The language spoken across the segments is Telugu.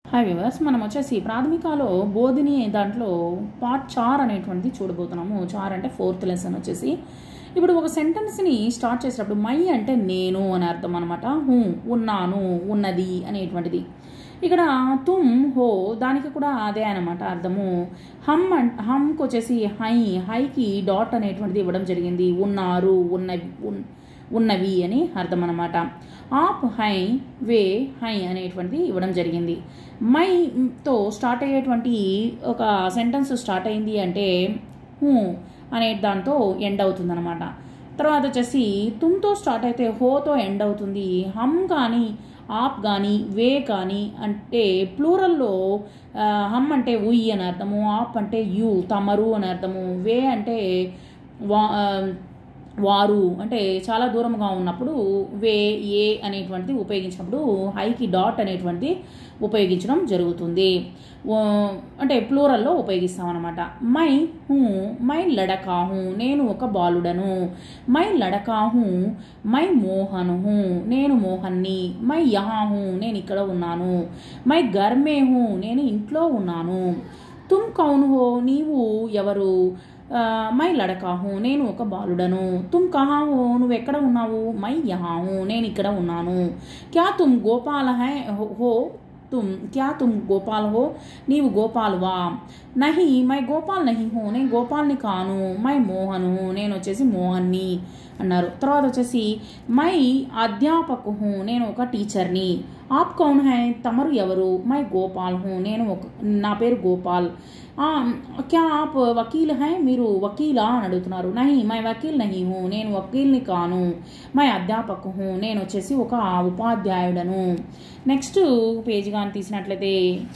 హాయ్ వివర్స్ మనం వచ్చేసి ప్రాథమికలో బోధిని దాంట్లో పార్ట్ చార్ అనేటువంటిది చూడబోతున్నాము చార్ అంటే ఫోర్త్ లెసన్ వచ్చేసి ఇప్పుడు ఒక సెంటెన్స్ని స్టార్ట్ చేసేటప్పుడు మై అంటే నేను అని అర్థం అనమాట హూ ఉన్నాను ఉన్నది అనేటువంటిది ఇక్కడ తుమ్ హో దానికి కూడా అదే అనమాట అర్థము హమ్ అన్ హమ్కి వచ్చేసి హై హైకి డాట్ అనేటువంటిది ఇవ్వడం జరిగింది ఉన్నారు ఉన్నవి ఉన్ ఉన్నవి అని అర్థం అనమాట ఆప్ హై వే హై అనేటువంటిది ఇవ్వడం జరిగింది మైతో స్టార్ట్ అయ్యేటువంటి ఒక సెంటెన్స్ స్టార్ట్ అయింది అంటే హూ అనే దాంతో ఎండ్ అవుతుంది అనమాట తర్వాత వచ్చేసి తుమ్తో స్టార్ట్ అయితే హోతో ఎండ్ అవుతుంది హమ్ కానీ ఆప్ కానీ వే కానీ అంటే ప్లూరల్లో హమ్ అంటే ఉయ్ అని అర్థము ఆప్ అంటే యు తమరు అని అర్థము వే అంటే వా వారు అంటే చాలా దూరంగా ఉన్నప్పుడు వే ఏ అనేటువంటిది ఉపయోగించినప్పుడు హైకి డాట్ అనేటువంటిది ఉపయోగించడం జరుగుతుంది అంటే ప్లూరల్లో ఉపయోగిస్తామన్నమాట మై హూ మై లడకాహు నేను ఒక బాలుడను మై లడకాహు మై మోహను హూ నేను మోహన్ని మై యహాహు నేను ఇక్కడ ఉన్నాను మై గర్మే హూ నేను ఇంట్లో ఉన్నాను తుమ్ కౌను హో నీవు ఎవరు మై లడకాహు నేను ఒక బాలుడను తుమ్ కహాహు నువ్వు ఎక్కడ ఉన్నావు మై యహాహు నేను ఇక్కడ ఉన్నాను క్యా తుమ్ గోపాల హై హో తుమ్ క్యా తుమ్ గోపాల్ హో నీవు గోపాల్వా నహి మై గోపాల్ నహి హో నేను గోపాల్ని కాను మై మోహను నేను వచ్చేసి మోహన్ని అన్నారు తర్వాత వచ్చేసి మై అధ్యాపకు హూ నేను ఒక టీచర్ని ఆప్ కౌన్ హై తమరు ఎవరు మై గోపాల్ హూ నేను ఒక నా పేరు గోపాల్ క్యా ఆప్ వకీల్ హై మీరు వకీలా అని అడుగుతున్నారు నహి మై వకీల్ నహి హూ నేను వకీల్ని కాను మై అధ్యాపక్ హూ నేను వచ్చేసి ఒక ఉపాధ్యాయుడను నెక్స్ట్ పేజ్ కానీ తీసినట్లయితే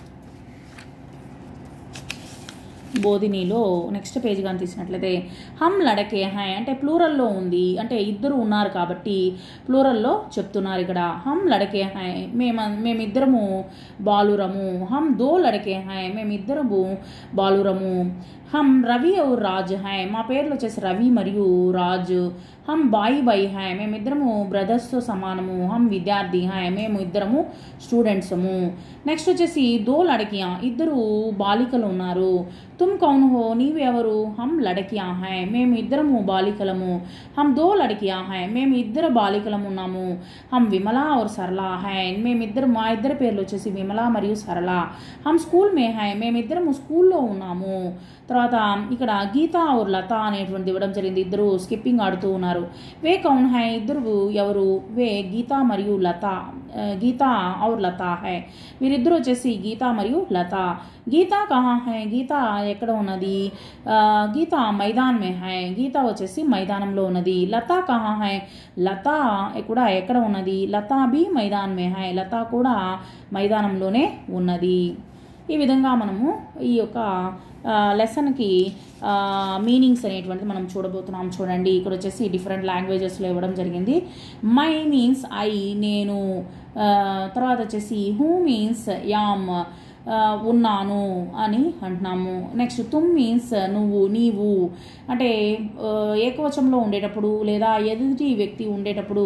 బోధినిలో నెక్స్ట్ పేజ్ కానీ తీసినట్లయితే హమ్ లడకే హై అంటే ప్లూరల్లో ఉంది అంటే ఇద్దరు ఉన్నారు కాబట్టి ప్లూరల్లో చెప్తున్నారు ఇక్కడ హమ్ లడకే హై మేము మేమిద్దరము బాలురము హమ్ దో లడకే హై మేమిద్దరము బాలురము హమ్ రవి ఔర్ రాజ్ హై మా పేర్లు వచ్చేసి రవి మరియు రాజ్ హమ్ బాయి బాయి హై మేమిద్దరము బ్రదర్స్తో సమానము హమ్ విద్యార్థి హై మేము ఇద్దరము స్టూడెంట్సము నెక్స్ట్ వచ్చేసి దో లడకియా ఇద్దరు బాలికలు ఉన్నారు తుమ్ కౌన్ హో నీవు ఎవరు హమ్ లడకియా హై మేము ఇద్దరము బాలికలము హమ్ దో లడకియా హై మేము ఇద్దరు బాలికలము ఉన్నాము హమ్ విమలా ఔర్ సరళ హై మేమిద్దరు మా ఇద్దరు పేర్లు వచ్చేసి విమలా మరియు సరళ హమ్ స్కూల్ మే హై మేమిద్దరము స్కూల్లో ఉన్నాము తర్వాత ఇక్కడ గీత ఔర్ లత అనేటువంటిది ఇవ్వడం జరిగింది ఇద్దరు స్కిప్పింగ్ ఆడుతూ ఉన్నారు వే కౌన్ హై ఇద్దరు ఎవరు వే గీత మరియు లత గీత ఔర్ లత హై వీరిద్దరు వచ్చేసి గీత మరియు లత గీత కహా హై గీత ఎక్కడ ఉన్నది గీత మైదాన్ మే హై గీత వచ్చేసి మైదానంలో ఉన్నది లత కహా హై లత కూడా ఎక్కడ ఉన్నది లత బి మైదాన్ మే హై లత కూడా మైదానంలోనే ఉన్నది ఈ విధంగా మనము ఈ యొక్క లెసన్కి మీనింగ్స్ అనేటువంటిది మనం చూడబోతున్నాం చూడండి ఇక్కడ వచ్చేసి డిఫరెంట్ లాంగ్వేజెస్లో ఇవ్వడం జరిగింది మై మీన్స్ ఐ నేను తర్వాత వచ్చేసి హూ మీన్స్ యామ్ ఉన్నాను అని అంటున్నాము నెక్స్ట్ తుమ్ మీన్స్ నువ్వు నీవు అంటే ఏకవచంలో ఉండేటప్పుడు లేదా ఎదుటి వ్యక్తి ఉండేటప్పుడు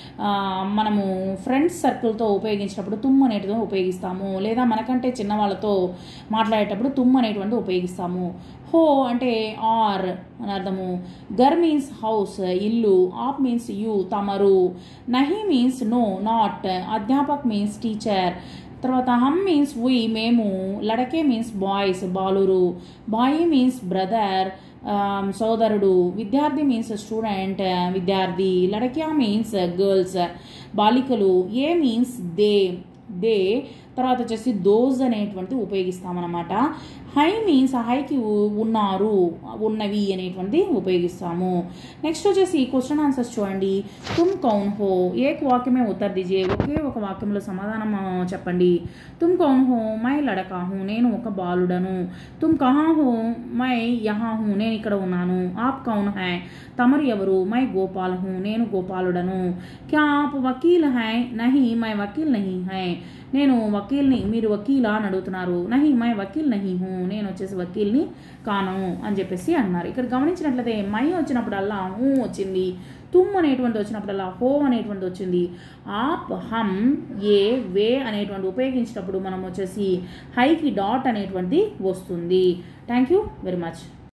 మనము ఫ్రెండ్స్ సర్కిల్తో ఉపయోగించినప్పుడు తుమ్ అనేటిది ఉపయోగిస్తాము లేదా మనకంటే చిన్నవాళ్ళతో మాట్లాడేటప్పుడు తుమ్ అనేటువంటి ఉపయోగిస్తాము హో అంటే ఆర్ అని అర్థము గర్ మీన్స్ హౌస్ ఇల్లు ఆప్ మీన్స్ యూ తమరు నహి మీన్స్ నో నాట్ అధ్యాపక్ మీన్స్ టీచర్ తర్వాత హమ్ మీన్స్ ఉయ్ మేము లడకే మీన్స్ బాయ్స్ బాలురు బాయ్ మీన్స్ బ్రదర్ సోదరుడు విద్యార్థి మీన్స్ స్టూడెంట్ విద్యార్థి లడక్యా మీన్స్ గర్ల్స్ బాలికలు ఏ మీన్స్ దే దే తర్వాత వచ్చేసి దోజ్ అనేటువంటిది ఉపయోగిస్తామన్నమాట హై మీన్స్ హైకి ఉన్నారు ఉన్నవి అనేటువంటిది ఉపయోగిస్తాము నెక్స్ట్ వచ్చేసి క్వశ్చన్ ఆన్సర్స్ చూడండి తుమ్ కౌన్ హో ఏక్ వాక్యమే ఉత్తర్ దిజే ఒకే ఒక వాక్యంలో సమాధానం చెప్పండి తుమ్ కౌన్ హో మై లడకాహు నేను ఒక బాలుడను తుమ్ కహా హో మై యహా హూ నేను ఇక్కడ ఉన్నాను ఆప్ కౌన్ హై తమరు ఎవరు మై గోపాల్ హూ నేను గోపాలుడను క్యా ఆప్ వకీల్ హై నహి మై వకీల్ నహి హై నేను వకీల్ని మీరు వకీలా అని అడుగుతున్నారు నహి మై వకీల్ నహి హూ నేను వచ్చేసి వకీల్ని కాను అని చెప్పేసి అన్నారు ఇక్కడ గమనించినట్లయితే మై వచ్చినప్పుడల్లా హూ వచ్చింది తుమ్ అనేటువంటి వచ్చినప్పుడల్లా హో అనేటువంటి వచ్చింది ఆప్ హమ్ ఏ వే అనేటువంటి ఉపయోగించినప్పుడు మనం వచ్చేసి హైకి డాట్ అనేటువంటిది వస్తుంది థ్యాంక్ యూ వెరీ మచ్